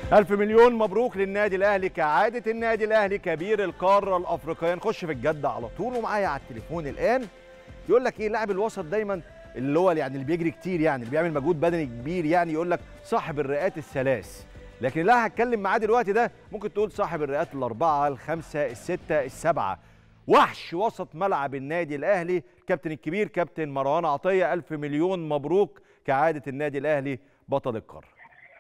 ألف مليون مبروك للنادي الأهلي كعادة النادي الأهلي كبير القارة الأفريقية نخش في الجد على طول ومعايا على التليفون الآن يقول لك إيه لاعب الوسط دايما اللي هو يعني اللي بيجري كتير يعني اللي بيعمل مجهود بدني كبير يعني يقول لك صاحب الرئات الثلاث لكن اللي هتكلم معاه دلوقتي ده ممكن تقول صاحب الرئات الأربعة الخمسة الستة السبعة وحش وسط ملعب النادي الأهلي كابتن الكبير كابتن مروان عطية ألف مليون مبروك كعادة النادي الأهلي بطل القارة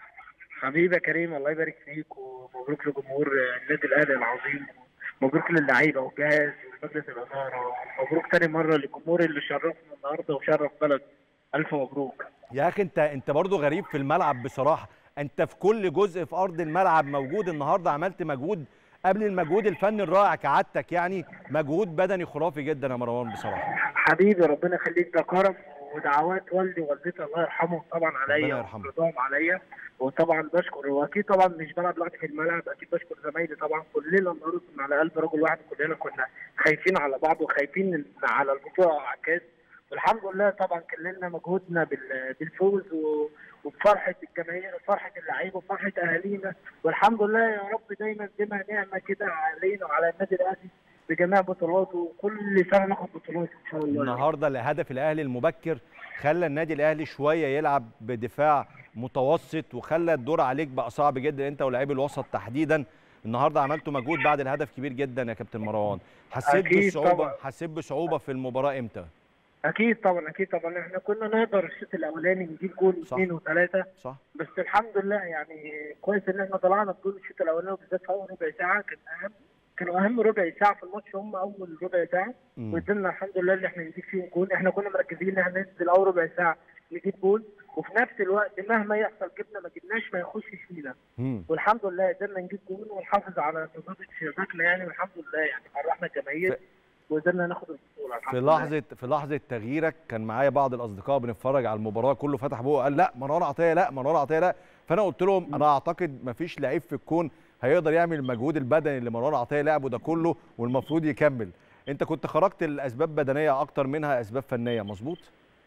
حبيبي يا كريم الله يبارك فيك ومبروك لجمهور النادي الاهلي العظيم مبروك للعيبه والجهاز ومجلس الاداره مبروك تاني مره للجمهور اللي شرفنا النهارده وشرف بلد الف مبروك يا اخي انت انت برضه غريب في الملعب بصراحه انت في كل جزء في ارض الملعب موجود النهارده عملت مجهود قبل المجهود الفني الرائع كعادتك يعني مجهود بدني خرافي جدا يا مروان بصراحه حبيبي ربنا يخليك ده كرم ودعوات والدي ووالدتي الله يرحمهم طبعا عليا ربنا يرحمه. ورضاهم عليا وطبعا بشكر واكيد طبعا مش بلعب لوحدي في الملعب اكيد بشكر زمايلي طبعا كلنا النهارده كنا على قلب رجل واحد كلنا كنا خايفين على بعض وخايفين على البطوله وعلى الكاس والحمد لله طبعا كلنا مجهودنا بال- بالفوز و- وبفرحه الجماهير وفرحه اللعيبه وفرحه اهالينا والحمد لله يا رب دايما ديما نعمه كده علينا وعلى النادي الاهلي بجميع بطولاته وكل سنه ناخد بطولات ان شاء الله النهارده الهدف الاهلي المبكر خلى النادي الاهلي شويه يلعب بدفاع متوسط وخلى الدور عليك بقى صعب جدا انت ولاعيب الوسط تحديدا النهارده عملتوا مجهود بعد الهدف كبير جدا يا كابتن مروان حسيت أكيد بصعوبه طبعاً. حسيت بصعوبه في المباراه امتى اكيد طبعا اكيد طبعا احنا كنا نقدر الشوط الاولاني نجيب جول صح. اثنين وثلاثه صح بس الحمد لله يعني كويس ان احنا طلعنا بجول الشوط الاولاني وبالذات في اول ربع ساعه كان اهم كانوا اهم ربع ساعه في الماتش هم اول ربع ساعه مم. وقدرنا الحمد لله ان احنا نجيب فيهم جول احنا كنا مركزين ان احنا ننزل اول ربع ساعه نجيب جول وفي نفس الوقت مهما يحصل جبنا ما جبناش ما يخشش فينا مم. والحمد لله قدرنا نجيب جول ونحافظ على نظافه شباكنا يعني والحمد لله يعني فرحنا الجماهير وقدرنا ناخد البطوله الحمد في لله. لحظه في لحظه تغييرك كان معايا بعض الاصدقاء بنتفرج على المباراه كله فتح بقه قال لا مروان عطيه لا مروان عطيه لا فانا قلت لهم انا اعتقد مفيش لعيب في الكون هيقدر يعمل المجهود البدني اللي مروان عطيه لعبه ده كله والمفروض يكمل انت كنت خرجت الاسباب بدنيه اكتر منها اسباب فنيه مظبوط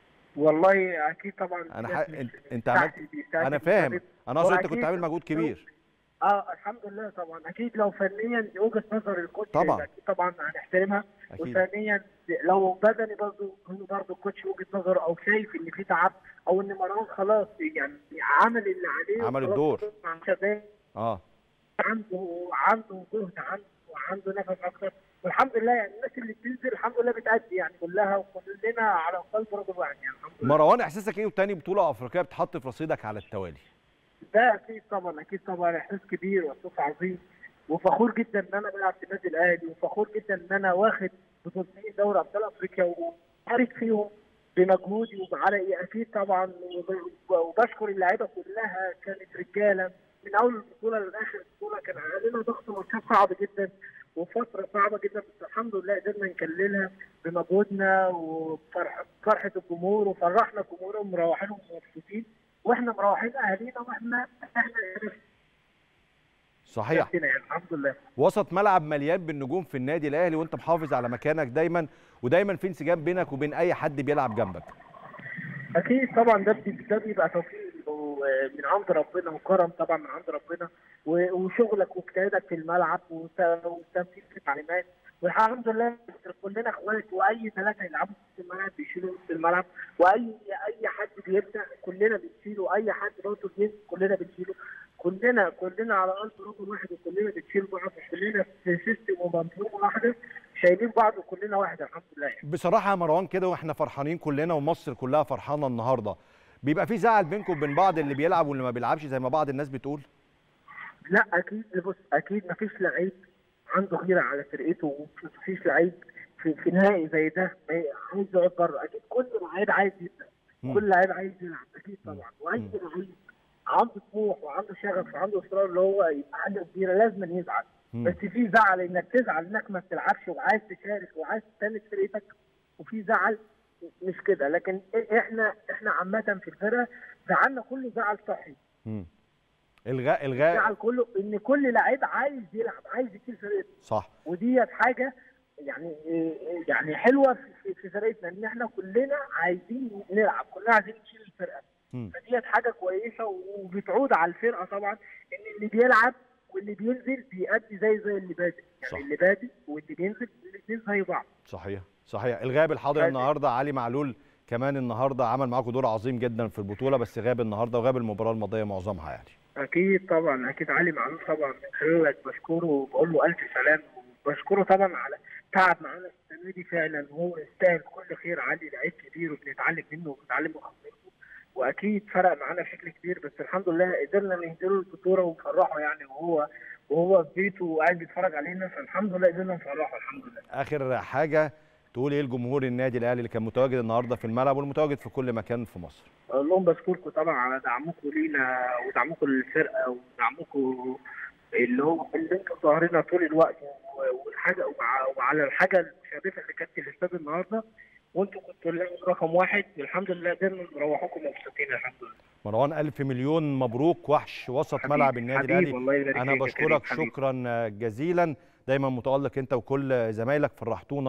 والله اكيد طبعا انا في ح... ناس مش انت, انت بتاعتي- عملت بتاعتي انا فاهم بتاعتي. انا اقصد انت وأكيد كنت عامل مجهود كبير اه الحمد لله طبعا اكيد لو فنيا دي وجهه نظر الكوتش طبعا. اكيد طبعا هنحترمها اكيد وثانيا لو بدني برضه هو برضه الكوتش وجهه نظره او شايف ان في تعب او ان مروان خلاص يعني عمل اللي عليه عمل وخلاص الدور. مع شباب اه عنده عنده جهد عنده وعنده نفس اكتر والحمد لله يعني الناس اللي بتنزل الحمد لله بتأدي يعني كلها وكلنا على قلب رجل واحد يعني الحمد لله مروان احساسك ايه وتاني بطوله افريقيه بتحط في رصيدك على التوالي ده اكيد طبعا اكيد طبعا احساس كبير واحساس عظيم وفخور جدا ان انا بلعب في النادي الاهلي وفخور جدا ان انا واخد بطولتين دوري ابطال افريقيا وشارك فيهم بمجهودي وبعرقي اكيد طبعا وب- وبشكر اللعيبه كلها كانت رجاله من اول البطوله لاخر البطوله كان علينا ضغط ماتشات صعب جدا وفتره صعبه جدا بس الحمد لله قدرنا نكللها بمجهودنا وفرحه فرحه الجمهور وفرحنا الجمهور ومروحين ومبسوطين واحنا مروحين اهالينا واحنا احنا صحيح نفسنا يعني الحمد لله وسط ملعب مليان بالنجوم في النادي الاهلي وانت محافظ على مكانك دايما ودايما في انسجام بينك وبين اي حد بيلعب جنبك اكيد طبعا ده بي- ده بيبقى توفيق من عند ربنا وكرم طبعا من عند ربنا و- وشغلك واجتهادك في الملعب وت- وتنفيذ التعليمات والحمد لله كلنا اخوات واي ثلاثه يلعبوا في الملعب بيشيلوا في الملعب واي اي حد بيبدا كلنا بنشيله اي حد برضه بينزل كلنا بنشيله كلنا كلنا على قلب رجل واحد وكلنا بنشيل بعض كلنا في سيستم ومنظومه واحده شايلين بعض وكلنا واحد الحمد لله يعني. بصراحه يا مروان كده واحنا فرحانين كلنا ومصر كلها فرحانه النهارده بيبقى في زعل بينكم وبين بعض اللي بيلعب واللي ما بيلعبش زي ما بعض الناس بتقول لا اكيد بص اكيد ما فيش لعيب عنده غيره على فرقته وما فيش لعيب في, في نهائي زي ده ما عايز يقعد بره اكيد كل لعيب عايز يبدا مم. كل لعيب عايز يلعب اكيد طبعا واي مم. لعيب عنده طموح وعنده شغف وعنده اصرار اللي هو يبقى حاجه كبيره لازم يزعل مم. بس في زعل انك تزعل انك ما بتلعبش وعايز تشارك وعايز تساند فرقتك وفي زعل مش كده لكن احنا احنا عامه في الفرقه زعلنا كله زعل صحي مم. الغاء الغاء الزعل كله ان كل لعيب عايز يلعب عايز يشيل فرقته صح وديت حاجه يعني يعني حلوه في- في في فرقتنا ان احنا كلنا عايزين نلعب كلنا عايزين نشيل الفرقه مم. فديت حاجه كويسه وبتعود على الفرقه طبعا ان اللي بيلعب واللي بينزل بيأدي زي زي اللي بادئ يعني صح. اللي بادئ واللي بينزل الاثنين زي بعض صحيح صحيح الغاب الحاضر فادي. النهارده علي معلول كمان النهارده عمل معاكم دور عظيم جدا في البطوله بس غاب النهارده وغاب المباراه الماضيه معظمها يعني اكيد طبعا اكيد علي معلول طبعا من خلالك بشكره وبقول له الف سلام وبشكره طبعا على تعب معانا السنه دي فعلا وهو يستاهل كل خير علي لعيب كبير وبنتعلم منه وبنتعلم من خبرته واكيد فرق معانا بشكل كبير بس الحمد لله قدرنا نهدله البطوله ونفرحه يعني وهو وهو في بيته وقاعد بيتفرج علينا فالحمد لله قدرنا نفرحه الحمد لله اخر حاجه تقول ايه لجمهور النادي الاهلي اللي كان متواجد النهارده في الملعب والمتواجد في كل مكان في مصر اقول لهم بشكركم طبعا على دعمكم لينا ودعمكم للفرقه ودعمكم اللي هو اللي انتوا ظاهرينها طول الوقت و- والحاجه ومع- وعلى الحاجه المشرفه اللي كانت في الاستاد النهارده وانتوا كنتوا اللاعب رقم واحد الحمد لله قدرنا نروحكم مبسوطين الحمد لله مروان الف مليون مبروك وحش وسط حبيبي- ملعب النادي حبيبي، الاهلي الله يبارك انا فيك يا بشكرك كريم، حبيبي. شكرا جزيلا دايما متالق انت وكل زمايلك فرحتونا